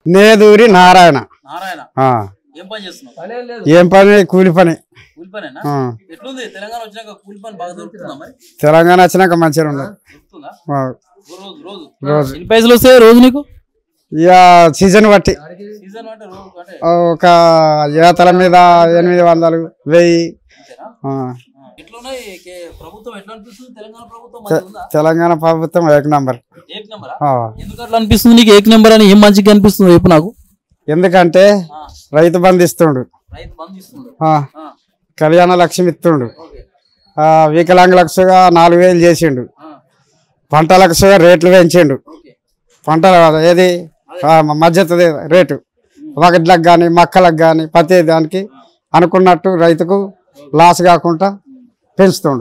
నేదూరి నారాయణ నారాయణ ఆ. ఏం పని చేస్తున్నావు ఏం పని కూలి పని కూలి పనేనా ఆ. ఎట్లుంది తెలంగాణ వచ్చినాక కూలి పని బాగా దొరుకుతుందా మరి తెలంగాణ వచ్చినాక మంచిగా ఉండదు దొరుకుతుందా ఆ. రోజు రోజు రోజు ఎన్ని పైసలు వస్తాయి రోజు నీకు ఇక సీజన్ బట్టి సీజన్ అంటే రోజు అంటే ఒక ఏతల మీద ఎనిమిది వందలు వెయ్యి అంతేనా ఆ. ఆ. ఎట్లున్నాయి కే- ప్రభుత్వం ఎట్లా అనిపిస్తుంది తెలంగాణ ప్రభుత్వం మంచిగా ఉందా తెలంగాణ ప్రభుత్వం ఏక నంబర్ ఏక్ నెంబరా ఆ. ఎందుకు అట్లా అనిపిస్తుంది నీకు ఏక్ నెంబర్ అని ఏం మంచిగా అనిపిస్తుంది చెప్పు నాకు ఎందుకంటే ఆ. రైతు బంధు ఇస్తుండు రైతు బంద్ ఇస్తుండు ఆ. ఆ. కళ్యాణ లక్ష్మి ఇస్తుండు ఓకే ఆ, వికలాంగులకుగా నాలుగు వేలు చేసిండు ఆ. పంటలకు రేట్లు పెంచిండు ఓకే పంటల ఏది ఆ, మధ్యత రేటు వగడ్లకు కానీ మక్కలకు కానీ ప్రతి దానికి అనుకున్నట్టు రైతుకు లాస్ కాకుండా పెంచుతుండు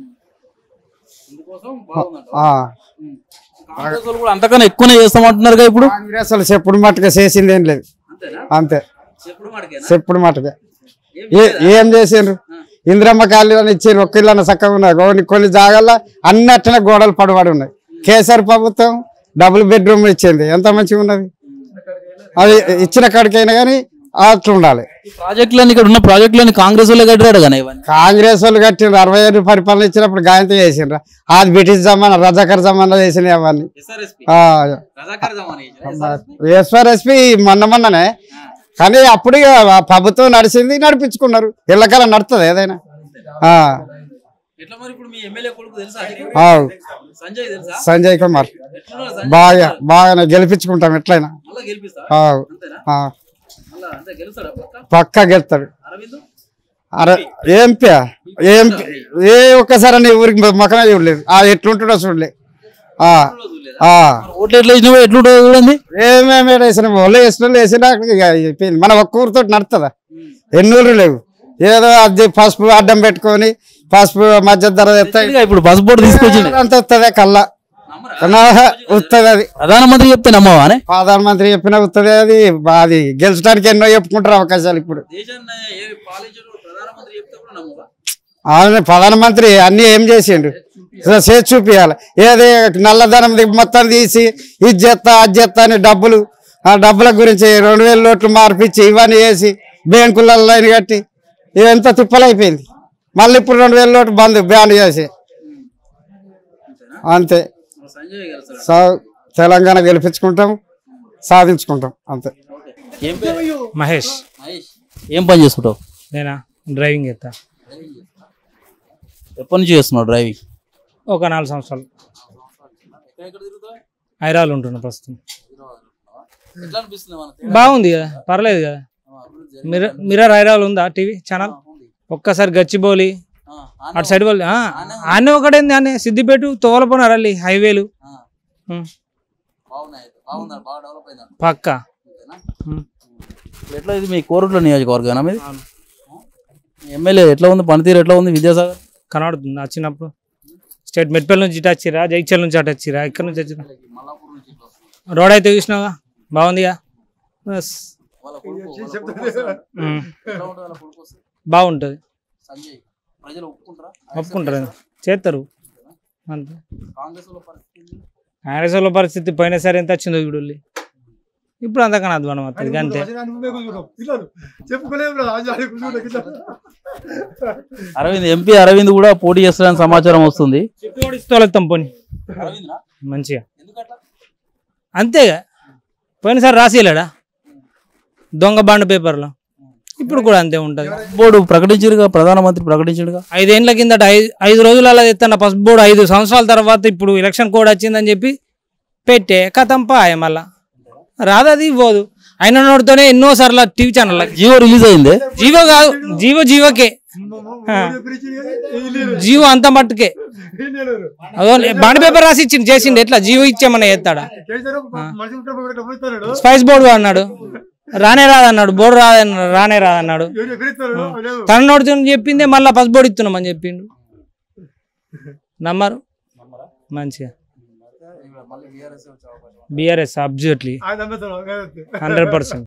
ఇందుకోసం బాగుందంట ఆ. ఉమ్. కాంగ్రెస్ వాళ్ళు కూడా అంతకన్నా ఎక్కువనే చేస్తామంటున్నారుగా ఇప్పుడు కాంగ్రెస్ వాళ్ళు చెప్పుడు మట్టుగా చేసింది ఏం లేదు అంతేనా అంతే చెప్పుడు మాటకేనా చెప్పుడు మట్టుగా ఏం ఏ ఏం చేసిండ్రు ఇంద్రమ్మ కాలనీ ఇచ్చి ఒక ఇల్లు చక్కగా ఉన్నాయి కొన్ని కొన్ని జాగాల్లో అన్ని అట్టనే గోడలు పడబడి ఉన్నాయి కేసీఆర్ ప్రభుత్వం డబుల్ బెడ్రూమ్ ఇచ్చింది ఎంత మంచిగా ఉన్నది అది ఇచ్చిన కాడికైనా కానీ అట్లా ఉండాలి ఈ ప్రాజెక్టులన్నీ ఇక్కడ ఉన్న ప్రాజెక్టులన్నీ కాంగ్రెస్ వాళ్ళే కట్టాడు కానీ ఇవన్నీ కాంగ్రెస్ వాళ్ళు కట్టిండ్రు అరవై ఏళ్ళు పరిపాలన ఇచ్చినప్పుడు గాయంతో చేసిండ్రు అది బ్రిటిష్ జమానా రజాకర్ జమానా చేసినాయి అవన్నీ ఎస్ఆర్ఎస్పి ఆ, రజాకార్ జమానా ఎస్ఆర్ఎస్పి మొన్న మొన్ననే కానీ అప్పుడు ఇక ఆ ప్రభుత్వం నడిచింది నడిపించుకున్నారు ఇళ్ళకల్లా నడుతుంది ఏదైనా ఆ, ఎట్లా మరి ఇప్పుడు మీ ఎమ్మెల్యే కొడుకు తెలుసా నీకు? ఆ, సంజయ్ తెలుసా సంజయ్ కుమార్ ఎట్లున్నాడు సంజయ్ బాగా బాగానే గెలిపించుకుంటాం ఎట్లయినా మళ్ళా గెలిపిస్తా ఆ, అంతేనా ఆ, మళ్ళా అంతే గెలుస్తాడా పక్క పక్కా గెలుతాడు అరవింద్ అరే ఏంపి ఏంపి ఏ ఒక్కసారి నీ ఊరికి మొక్కనే చూడలేదు ఆ ఎట్లుంటాడో చూడలే ఆ, ఆ. ఓట్లు ఎట్లా వేసినావో ఎట్లుంటుందో చూడండి ఏమేమి వేసిన వాళ్ళు వేసిన వేసినా ఇక అయిపోయింది మన ఒక్క ఊరితో నడుతుందా ఎన్ని ఊళ్ళు లేవు ఏదో అది పసుపు అడ్డం పెట్టుకొని పసుపు మధ్య ధర తెస్తాయి ఇక ఇప్పుడు బస్ బోర్డు తీసుకొచ్చింది అంత వస్తుంది కల్లా వస్తుంది అది ప్రధానమంత్రి చెప్తే నమ్మవా అని ప్రధానమంత్రి చెప్పిన వస్తుంది అది అది గెలిచడానికి ఎన్నో చెప్పుకుంటారు అవకాశాలు ఇప్పుడు దేశాన్ని ఏ పాలించడు ప్రధానమంత్రి చెప్తే కూడా నమ్మవా ఆయన ప్రధానమంత్రి అన్ని ఏం చేసిండు ఇట్లా చేసి చూపించాలి ఏది నల్లధనం ది- మొత్తం తీసి ఇది చేస్తా అది చేస్తా అని డబ్బులు ఆ డబ్బుల గురించి రెండు వేల నోట్లు మార్పిచ్చి ఇవన్నీ వేసి బ్యాంకులలో లైన్ కట్టి ఇదంతా తిప్పలైపోయింది మళ్ళీ ఇప్పుడు రెండు వేల నోట్లు బంద్ బ్యాన్ చేసి అంతే మరి సంజయ్ గెలుస్తాడు సా తెలంగాణ గెలిపించుకుంటాం సాధించుకుంటాం అంతే ఏం పేరు మహేష్ మహేష్ ఏం పని చేసుకుంటావు నేనా డ్రైవింగ్ చేస్తా ఎప్పటి నుంచి చేస్తున్నావు డ్రైవింగ్ ఒక నాలుగు సంవత్సరాలు ఎక్కడ తిరుగుతావు హైదరాబాద్ ఉంటున్నా ప్రస్తుతం ఎట్లా అనిపిస్తుంది మన బాగుంది కదా పర్లేదు కదా మిర్రర్ మిర్రర్ హైదరాబాద్ ఉందా టీవీ ఛానల్ ఒక్కసారి గచ్చిబౌలి అటు సైడ్ వాళ్ళు ఆ, ఆనే ఒకటేంది ఆనే సిద్దిపేట తోలపోన రల్లి హైవేలు ఉం, బాగున్నాయి బాగుందా బాగా డెవలప్ అయిందా పక్క అంతేనా? ఉం. ఇప్పుడు ఎట్లా ఇది మీ కోరుట్ల నియోజకవర్గం మీది ఎమ్మెల్యే ఎట్లా ఉంది పనితీరు ఎట్లా ఉంది విద్యాసాగర్ కనబడుతుంది వచ్చినప్పుడు స్టేట్ మెట్పల్లి నుంచి ఇటు వచ్చిరా జైచల్ నుంచి అటు వచ్చిరా ఇక్కడ నుంచి వచ్చిరా మల్లాపూర్ నుంచి ఇట్లా వస్తుంది. రోడ్ అయితే చూసినావా బాగుందిగా బస్ వాళ్ళ కొడుకు వాళ్ళ కొడుకు వస్తాడు. ఉం. ఎట్లా ఉంటుంది వాళ్ళ కొడుకు వస్తే బాగుంటుంది సంజయ్ ప్రజలు ఒప్పుకుంటారా ఒప్పుకుంటారు చేస్తారు అంతే కాంగ్రెస్ వాళ్ళ పరిస్థితి ఏంది? కాంగ్రెస్ వాళ్ళ పరిస్థితి పోయినసారి ఎంత వచ్చిందో ఇప్పుడు ఇప్పుడు అంతకన్నా అధ్వానం వస్తుంది అంతే అరవింద్ ఎంపీ అరవింద్ కూడా పోటీ చేస్తాడని సమాచారం వస్తుంది తోలెత్తాం పోని అరవింద్ మంచిగా ఎందుకట్లా అంతేగా పోయినసారి రాసేయలేడా దొంగ బాండ్ పేపర్లో ఇప్పుడు కూడా అంతే ఉంటుంది బోర్డు ప్రకటించారుగా ప్రధానమంత్రి ప్రకటించాడుగా ఐదేళ్ల కిందట ఐదు ఐదు రోజులు అలా తెస్తున్న పసుపు బోర్డు ఐదు సంవత్సరాల తర్వాత ఇప్పుడు ఎలక్షన్ కోడ్ వచ్చిందని చెప్పి పెట్టే కథం పాయ మళ్ళా రాదది పోదు అయిన నోటితోనే ఎన్నో సార్లు టీవీ ఛానల్ జియో రిలీజ్ అయింది జీవో కాదు జీవో జీవోకే ఆ. జీవో అంత మట్టుకే అదో బాండ్ పేపర్ రాసి ఇచ్చింది చేసిండు ఎట్లా జీవో ఇచ్చామని ఎత్తాడా స్పైస్ బోర్డు అన్నాడు రానే రాదన్నాడు బోర్డు రాదన్నాడు రానే రాదన్నాడు తన నోటితో చెప్పిందే మళ్ళీ పసు బోర్డు ఇస్తున్నామని చెప్పిండు నమ్మరు మంచిగా బీఆర్ఎస్ అబ్జెక్ట్లీ హండ్రెడ్ పర్సెంట్